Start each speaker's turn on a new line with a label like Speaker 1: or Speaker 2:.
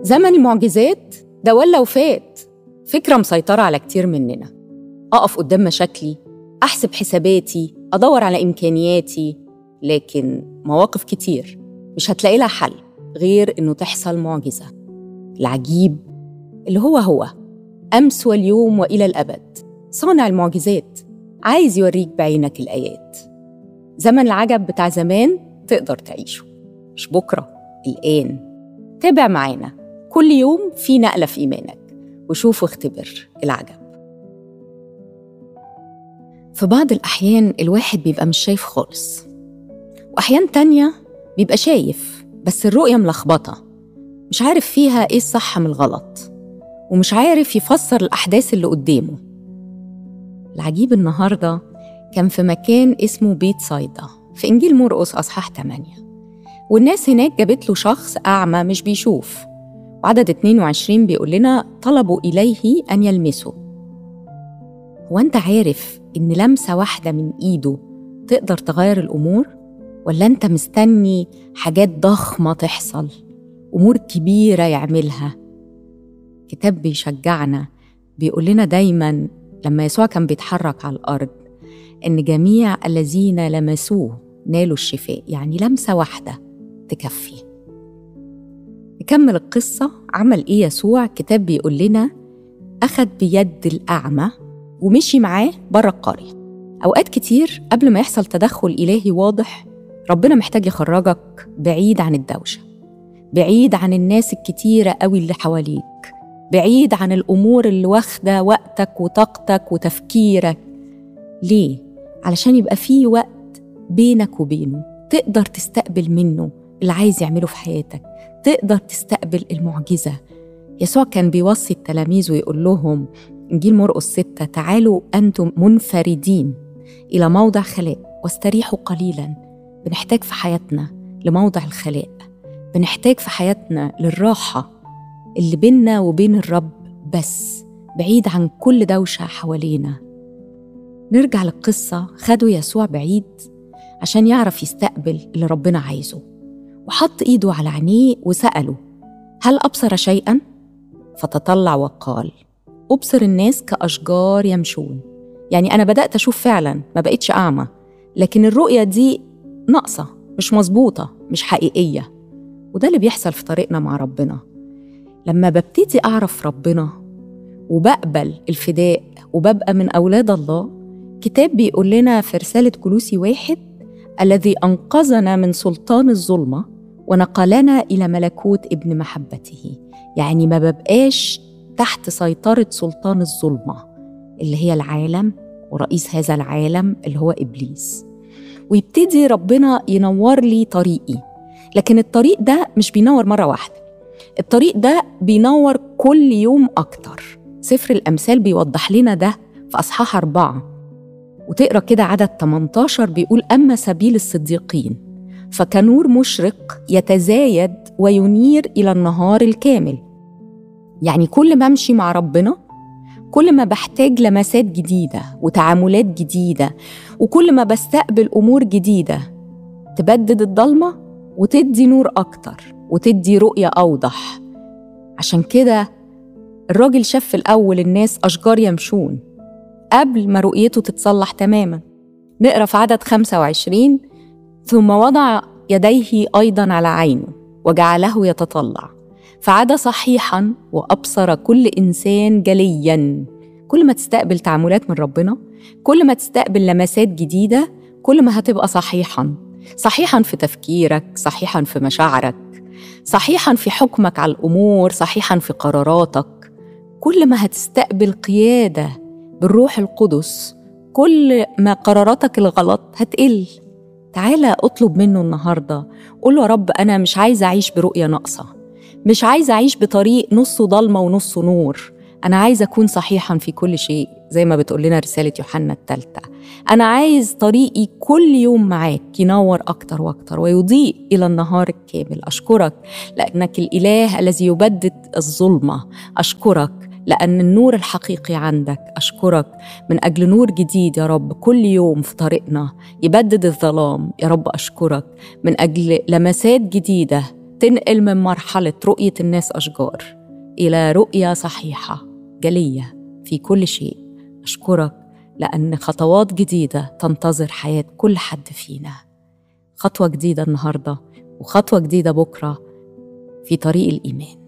Speaker 1: زمن المعجزات ده ولا وفات فكرة مسيطرة على كتير مننا أقف قدام مشاكلي أحسب حساباتي أدور على إمكانياتي لكن مواقف كتير مش هتلاقي لها حل غير إنه تحصل معجزة العجيب اللي هو هو أمس واليوم وإلى الأبد صانع المعجزات عايز يوريك بعينك الآيات زمن العجب بتاع زمان تقدر تعيشه مش بكرة الآن تابع معانا كل يوم في نقلة في إيمانك وشوف واختبر العجب في بعض الأحيان الواحد بيبقى مش شايف خالص وأحيان تانية بيبقى شايف بس الرؤية ملخبطة مش عارف فيها إيه الصح من الغلط ومش عارف يفسر الأحداث اللي قدامه العجيب النهاردة كان في مكان اسمه بيت صيدا في إنجيل مرقس أصحاح 8 والناس هناك جابت له شخص أعمى مش بيشوف وعدد 22 بيقول لنا طلبوا إليه أن يلمسه هو أنت عارف إن لمسة واحدة من إيده تقدر تغير الأمور؟ ولا أنت مستني حاجات ضخمة تحصل أمور كبيرة يعملها كتاب بيشجعنا بيقول لنا دايما لما يسوع كان بيتحرك على الأرض إن جميع الذين لمسوه نالوا الشفاء يعني لمسة واحدة تكفي نكمل القصة عمل إيه يسوع كتاب بيقول لنا أخد بيد الأعمى ومشي معاه بره القرية أوقات كتير قبل ما يحصل تدخل إلهي واضح ربنا محتاج يخرجك بعيد عن الدوشة بعيد عن الناس الكتيرة قوي اللي حواليك بعيد عن الأمور اللي واخدة وقتك وطاقتك وتفكيرك ليه؟ علشان يبقى في وقت بينك وبينه تقدر تستقبل منه اللي عايز يعمله في حياتك تقدر تستقبل المعجزة يسوع كان بيوصي التلاميذ ويقول لهم إنجيل مرقس ستة تعالوا أنتم منفردين إلى موضع خلاء واستريحوا قليلا بنحتاج في حياتنا لموضع الخلاء بنحتاج في حياتنا للراحة اللي بيننا وبين الرب بس بعيد عن كل دوشة حوالينا نرجع للقصة خدوا يسوع بعيد عشان يعرف يستقبل اللي ربنا عايزه وحط إيده على عينيه وسأله هل أبصر شيئا؟ فتطلع وقال أبصر الناس كأشجار يمشون يعني أنا بدأت أشوف فعلا ما بقتش أعمى لكن الرؤية دي ناقصة مش مظبوطة مش حقيقية وده اللي بيحصل في طريقنا مع ربنا لما ببتدي أعرف ربنا وبقبل الفداء وببقى من أولاد الله كتاب بيقول لنا في رسالة كلوسي واحد الذي أنقذنا من سلطان الظلمة ونقلنا إلى ملكوت ابن محبته يعني ما ببقاش تحت سيطرة سلطان الظلمة اللي هي العالم ورئيس هذا العالم اللي هو إبليس ويبتدي ربنا ينور لي طريقي لكن الطريق ده مش بينور مرة واحدة الطريق ده بينور كل يوم أكتر سفر الأمثال بيوضح لنا ده في أصحاح أربعة وتقرأ كده عدد 18 بيقول أما سبيل الصديقين فكنور مشرق يتزايد وينير إلى النهار الكامل يعني كل ما أمشي مع ربنا كل ما بحتاج لمسات جديدة وتعاملات جديدة وكل ما بستقبل أمور جديدة تبدد الضلمة وتدي نور أكتر وتدي رؤية أوضح عشان كده الراجل شاف في الأول الناس أشجار يمشون قبل ما رؤيته تتصلح تماما نقرا في عدد 25 ثم وضع يديه أيضا على عينه وجعله يتطلع فعاد صحيحا وأبصر كل إنسان جليا كل ما تستقبل تعاملات من ربنا كل ما تستقبل لمسات جديدة كل ما هتبقى صحيحا صحيحا في تفكيرك صحيحا في مشاعرك صحيحا في حكمك على الأمور صحيحا في قراراتك كل ما هتستقبل قيادة بالروح القدس كل ما قراراتك الغلط هتقل تعالى اطلب منه النهارده قول له يا رب انا مش عايزه اعيش برؤيه ناقصه مش عايزه اعيش بطريق نصه ضلمه ونصه نور انا عايزه اكون صحيحا في كل شيء زي ما بتقول لنا رساله يوحنا الثالثه انا عايز طريقي كل يوم معاك ينور اكتر واكتر ويضيء الى النهار الكامل اشكرك لانك الاله الذي يبدد الظلمه اشكرك لأن النور الحقيقي عندك أشكرك من أجل نور جديد يا رب كل يوم في طريقنا يبدد الظلام يا رب أشكرك من أجل لمسات جديدة تنقل من مرحلة رؤية الناس أشجار إلى رؤية صحيحة جلية في كل شيء أشكرك لأن خطوات جديدة تنتظر حياة كل حد فينا خطوة جديدة النهاردة وخطوة جديدة بكرة في طريق الإيمان